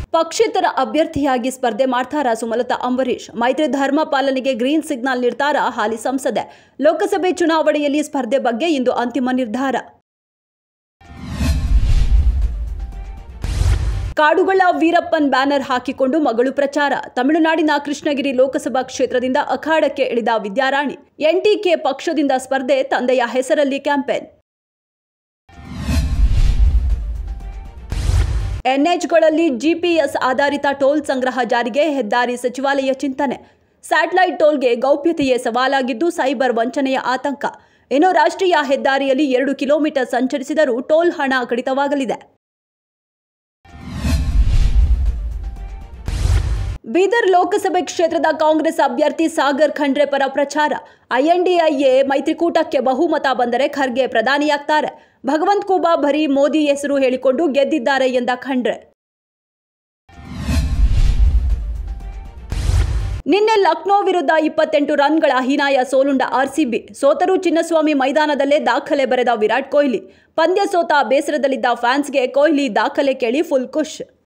ಪಕ್ಷೇತರ ಅಭ್ಯರ್ಥಿಯಾಗಿ ಸ್ಪರ್ಧೆ ಮಾಡ್ತಾರಾ ಸುಮಲತಾ ಅಂಬರೀಶ್ ಮೈತ್ರಿ ಧರ್ಮ ಪಾಲನೆಗೆ ಗ್ರೀನ್ ಸಿಗ್ನಲ್ ನಿರ್ಧಾರ ಹಾಲಿ ಸಂಸದೆ ಲೋಕಸಭೆ ಚುನಾವಣೆಯಲ್ಲಿ ಸ್ಪರ್ಧೆ ಬಗ್ಗೆ ಇಂದು ಅಂತಿಮ ನಿರ್ಧಾರ ಕಾಡುಗಳ ವೀರಪ್ಪನ್ ಬ್ಯಾನರ್ ಹಾಕಿಕೊಂಡು ಮಗಳು ಪ್ರಚಾರ ತಮಿಳುನಾಡಿನ ಕೃಷ್ಣಗಿರಿ ಲೋಕಸಭಾ ಕ್ಷೇತ್ರದಿಂದ ಅಖಾಡಕ್ಕೆ ಇಳಿದ ವಿದ್ಯಾರಾಣಿ ಎನ್ಟಿಕೆ ಪಕ್ಷದಿಂದ ಸ್ಪರ್ಧೆ ತಂದೆಯ ಹೆಸರಲ್ಲಿ ಕ್ಯಾಂಪೇನ್ ಎನ್ಎಚ್ಗಳಲ್ಲಿ ಜಿಪಿಎಸ್ ಆಧಾರಿತ ಟೋಲ್ ಸಂಗ್ರಹ ಜಾರಿಗೆ ಹೆದ್ದಾರಿ ಸಚಿವಾಲಯ ಚಿಂತನೆ ಸ್ಯಾಟಲೈಟ್ ಟೋಲ್ಗೆ ಗೌಪ್ಯತೆಯೇ ಸವಾಲಾಗಿದ್ದು ಸೈಬರ್ ವಂಚನೆಯ ಆತಂಕ ಇನ್ನು ರಾಷ್ಟ್ರೀಯ ಹೆದ್ದಾರಿಯಲ್ಲಿ ಎರಡು ಕಿಲೋಮೀಟರ್ ಸಂಚರಿಸಿದರೂ ಟೋಲ್ ಹಣ ಕಡಿತವಾಗಲಿದೆ ಬೀದರ್ ಲೋಕಸಭೆ ಕ್ಷೇತ್ರದ ಕಾಂಗ್ರೆಸ್ ಅಭ್ಯರ್ಥಿ ಸಾಗರ್ ಖಂಡ್ರೆ ಪರ ಪ್ರಚಾರ ಐಎನ್ಡಿಐಎ ಮೈತ್ರಿಕೂಟಕ್ಕೆ ಬಹುಮತ ಬಂದರೆ ಖರ್ಗೆ ಪ್ರಧಾನಿಯಾಗ್ತಾರೆ ಭಗವಂತ್ ಖೂಬಾ ಬರೀ ಮೋದಿ ಹೆಸರು ಹೇಳಿಕೊಂಡು ಗೆದ್ದಿದ್ದಾರೆ ಎಂದ ಖಂಡ್ರೆ ನಿನ್ನೆ ಲಕ್ನೋ ವಿರುದ್ಧ ಇಪ್ಪತ್ತೆಂಟು ರನ್ಗಳ ಹೀನಾಯ ಸೋಲುಂಡ ಆರ್ಸಿಬಿ ಸೋತರೂ ಚಿನ್ನಸ್ವಾಮಿ ಮೈದಾನದಲ್ಲೇ ದಾಖಲೆ ಬರೆದ ವಿರಾಟ್ ಕೊಹ್ಲಿ ಪಂದ್ಯ ಸೋತ ಬೇಸರದಲ್ಲಿದ್ದ ಫ್ಯಾನ್ಸ್ಗೆ ಕೊಹ್ಲಿ ದಾಖಲೆ ಕೇಳಿ ಫುಲ್ ಖುಷ್